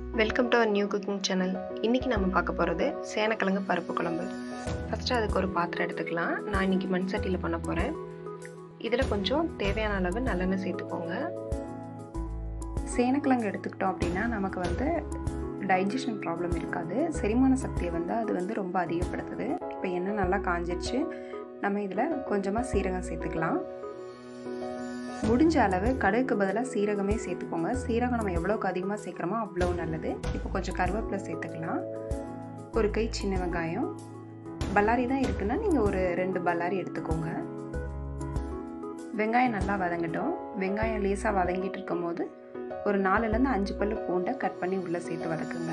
welcome to our new cooking channel இன்றைக்கி நம்ம பார்க்க போகிறது சேனக்கிழங்கு பருப்பு குழம்பு ஃபஸ்ட்டு அதுக்கு ஒரு பாத்திரம் எடுத்துக்கலாம் நான் இன்றைக்கி மண் சட்டியில் பண்ண போகிறேன் இதில் கொஞ்சம் தேவையான அளவு நல்லெண்ணெய் சேர்த்துக்கோங்க சேனக்கிழங்கு எடுத்துக்கிட்டோம் அப்படின்னா நமக்கு வந்து டைஜஷன் ப்ராப்ளம் இருக்காது செரிமான சக்தியை வந்து அது வந்து ரொம்ப அதிகப்படுத்துது இப்போ எண்ணெய் நல்லா காஞ்சிருச்சு நம்ம இதில் கொஞ்சமாக சீரகம் சேர்த்துக்கலாம் முடிஞ்ச அளவு கடுகுக்கு பதிலாக சீரகமே சேர்த்துக்கோங்க சீரகம் நம்ம எவ்வளோக்கு அதிகமாக சேர்க்குறோமோ அவ்வளோ நல்லது இப்போ கொஞ்சம் கருவேப்பிலை சேர்த்துக்கலாம் ஒரு கை சின்ன வெங்காயம் பல்லாரி தான் இருக்குன்னா நீங்கள் ஒரு ரெண்டு பல்லாரி எடுத்துக்கோங்க வெங்காயம் நல்லா வதங்கட்டும் வெங்காயம் லேசாக வதங்கிட்டு இருக்கும் போது ஒரு நாலுலேருந்து அஞ்சு பல்லு பூண்டை கட் பண்ணி உள்ளே சேர்த்து வதக்குங்க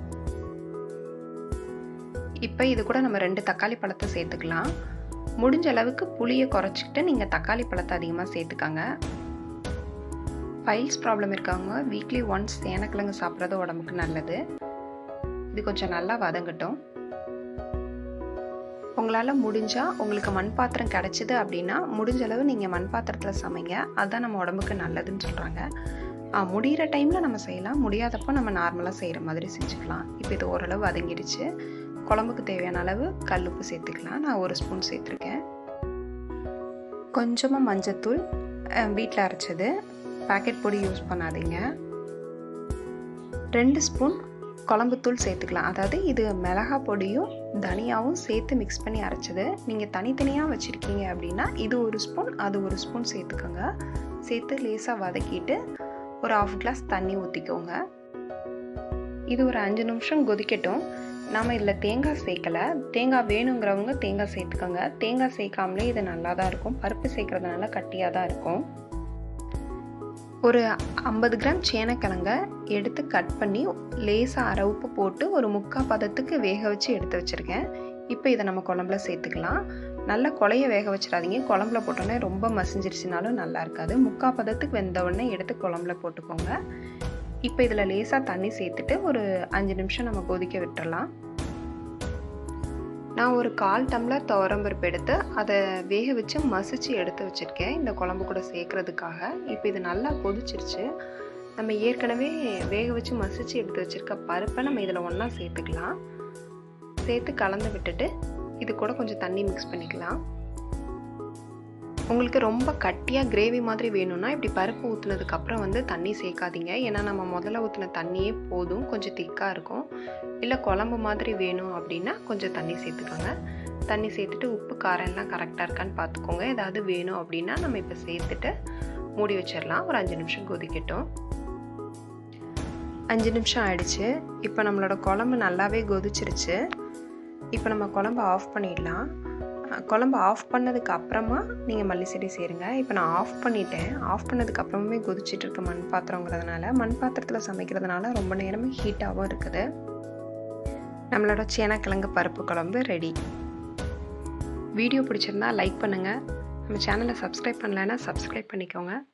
இப்போ இது கூட நம்ம ரெண்டு தக்காளி பழத்தை சேர்த்துக்கலாம் முடிஞ்ச அளவுக்கு புளியை குறைச்சிக்கிட்டு நீங்கள் தக்காளி பழத்தை அதிகமாக சேர்த்துக்கங்க பைல்ஸ் ப்ராப்ளம் இருக்கவங்க வீக்லி ஒன்ஸ் சேனக்கிழங்கு சாப்பிட்றது உடம்புக்கு நல்லது இது கொஞ்சம் நல்லா வதங்கட்டும் உங்களால் முடிஞ்சால் உங்களுக்கு மண் பாத்திரம் கிடச்சிது அப்படின்னா முடிஞ்ச அளவு நீங்கள் மண் பாத்திரத்தில் சமைங்க அதுதான் நம்ம உடம்புக்கு நல்லதுன்னு சொல்கிறாங்க முடிகிற டைமில் நம்ம செய்யலாம் முடியாதப்போ நம்ம நார்மலாக செய்கிற மாதிரி செஞ்சுக்கலாம் இப்போ இது ஓரளவு வதங்கிடுச்சு குழம்புக்கு தேவையான அளவு கல் உப்பு சேர்த்துக்கலாம் நான் ஒரு ஸ்பூன் சேர்த்துருக்கேன் கொஞ்சமாக மஞ்சத்தூள் வீட்டில் அரைச்சது பேக்கெட் பொடி யூஸ் பண்ணாதீங்க ரெண்டு ஸ்பூன் குழம்புத்தூள் சேர்த்துக்கலாம் அதாவது இது மிளகா பொடியும் தனியாவும் சேர்த்து மிக்ஸ் பண்ணி அரைச்சது நீங்கள் தனித்தனியாக வச்சுருக்கீங்க அப்படின்னா இது ஒரு ஸ்பூன் அது ஒரு ஸ்பூன் சேர்த்துக்கோங்க சேர்த்து லேசாக வதக்கிட்டு ஒரு ஆஃப் கிளாஸ் தண்ணி ஊற்றிக்கோங்க இது ஒரு அஞ்சு நிமிஷம் கொதிக்கட்டும் நாம் இதில் தேங்காய் சேர்க்கலை தேங்காய் வேணுங்கிறவங்க தேங்காய் சேர்த்துக்கோங்க தேங்காய் சேர்க்காமலே இது நல்லா தான் இருக்கும் பருப்பு சேர்க்குறதுனால கட்டியாக தான் இருக்கும் ஒரு ஐம்பது கிராம் சேனக்கிழங்க எடுத்து கட் பண்ணி லேசாக அரை உப்பு போட்டு ஒரு முக்கால் பதத்துக்கு வேக வச்சு எடுத்து வச்சுருக்கேன் இப்போ இதை நம்ம குழம்புல சேர்த்துக்கலாம் நல்லா கொலைய வேக வச்சிடாதீங்க குழம்புல போட்டோன்னே ரொம்ப மசிஞ்சிருச்சுனாலும் நல்லா இருக்காது முக்கால் பதத்துக்கு வெந்த உடனே எடுத்து குழம்புல போட்டுக்கோங்க இப்போ இதில் லேசாக தண்ணி சேர்த்துட்டு ஒரு அஞ்சு நிமிஷம் நம்ம கொதிக்க விட்டுறலாம் நான் ஒரு கால் டம்ளர் துவரம்பருப்பு எடுத்து அதை வேக வச்சு மசிச்சு எடுத்து வச்சுருக்கேன் இந்த குழம்பு கூட சேர்க்குறதுக்காக இப்போ இது நல்லா கொதிச்சிருச்சு நம்ம ஏற்கனவே வேக வச்சு மசிச்சு எடுத்து வச்சுருக்க பருப்பை நம்ம இதில் ஒன்றா சேர்த்துக்கலாம் சேர்த்து கலந்து விட்டுட்டு இது கூட கொஞ்சம் தண்ணி மிக்ஸ் பண்ணிக்கலாம் உங்களுக்கு ரொம்ப கட்டியாக கிரேவி மாதிரி வேணும்னா இப்படி பருப்பு ஊற்றுனதுக்கப்புறம் வந்து தண்ணி சேர்க்காதீங்க ஏன்னா நம்ம முதல்ல ஊற்றின தண்ணியே போதும் கொஞ்சம் திக்காக இருக்கும் இல்லை குழம்பு மாதிரி வேணும் அப்படின்னா கொஞ்சம் தண்ணி சேர்த்துக்கோங்க தண்ணி சேர்த்துட்டு உப்பு காரம் எல்லாம் கரெக்டாக இருக்கான்னு பார்த்துக்கோங்க ஏதாவது வேணும் அப்படின்னா நம்ம இப்போ சேர்த்துட்டு மூடி வச்சிடலாம் ஒரு அஞ்சு நிமிஷம் கொதிக்கட்டும் அஞ்சு நிமிஷம் ஆயிடுச்சு இப்போ நம்மளோட குழம்பு நல்லாவே கொதிச்சிருச்சு இப்போ நம்ம குழம்பு ஆஃப் பண்ணிடலாம் குழம்பு ஆஃப் பண்ணதுக்கு அப்புறமா நீங்கள் மல்லி செடி சேருங்க இப்போ நான் ஆஃப் பண்ணிட்டேன் ஆஃப் பண்ணதுக்கு அப்புறமே கொதிச்சிட்டு இருக்க மண் பாத்திரங்கிறதுனால மண் பாத்திரத்தில் சமைக்கிறதுனால ரொம்ப நேரமே ஹீட்டாகவும் இருக்குது நம்மளோட சேனக்கிழங்கு பருப்பு குழம்பு ரெடி வீடியோ பிடிச்சிருந்தா லைக் பண்ணுங்கள் நம்ம சேனலை சப்ஸ்கிரைப் பண்ணலைன்னா சப்ஸ்கிரைப் பண்ணிக்கோங்க